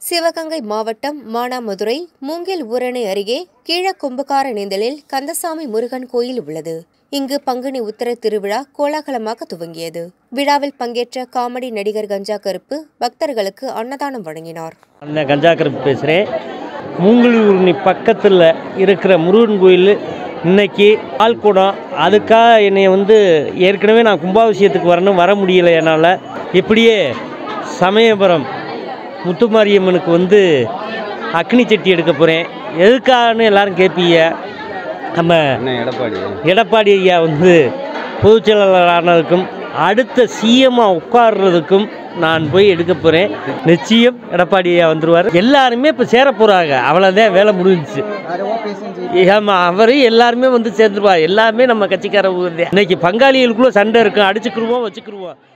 சிவகங்கை மாவட்டம் மானாமதுரை மூங்கில் ஊரணி அருகே கீழக்கொம்புக்கார நேந்தலில் கந்தசாமி முருகன் கோயில் உள்ளது இங்கு பங்குனி உத்தர திருவிழா கோலாகலமாக துவங்கியது விழாவில் பங்கேற்ற காமெடி நடிகர் கஞ்சா கருப்பு பக்தர்களுக்கு அன்னதானம் வழங்கினார் அந்த கஞ்சா கருப்பு பேசுகிறேன் மூங்கலூர்னி பக்கத்தில் இருக்கிற முருகன் கோயில் இன்னைக்கு பால்குடம் அதுக்காக என்னை வந்து ஏற்கனவே நான் கும்பாபிஷேகத்துக்கு வரணும் வர முடியல என்னால் இப்படியே சமயபுரம் முத்துமாரியம்மனுக்கு வந்து அக்னி சட்டி எடுக்க போகிறேன் எதுக்காகன்னு எல்லாரும் கேட்பீங்க நம்ம என்ன எடப்பாடி எடப்பாடி ஐயா வந்து பொதுச் செயலாளர் ஆனதுக்கும் அடுத்த சிஎம்மாக உட்கார்றதுக்கும் நான் போய் எடுக்க போகிறேன் நிச்சயம் எடப்பாடி ஐயா வந்துருவார் எல்லாருமே இப்போ சேர போகிறாங்க அவ்வளோதான் வேலை முடிஞ்சிச்சு ஆமாம் அவரு எல்லாருமே வந்து சேர்ந்துருவா எல்லாமே நம்ம கட்சிக்காரங்க இன்னைக்கு பங்காளிகளுக்குள்ள சண்டை இருக்கும் அடிச்சுக்கிருவோம் வச்சுக்கிருவோம்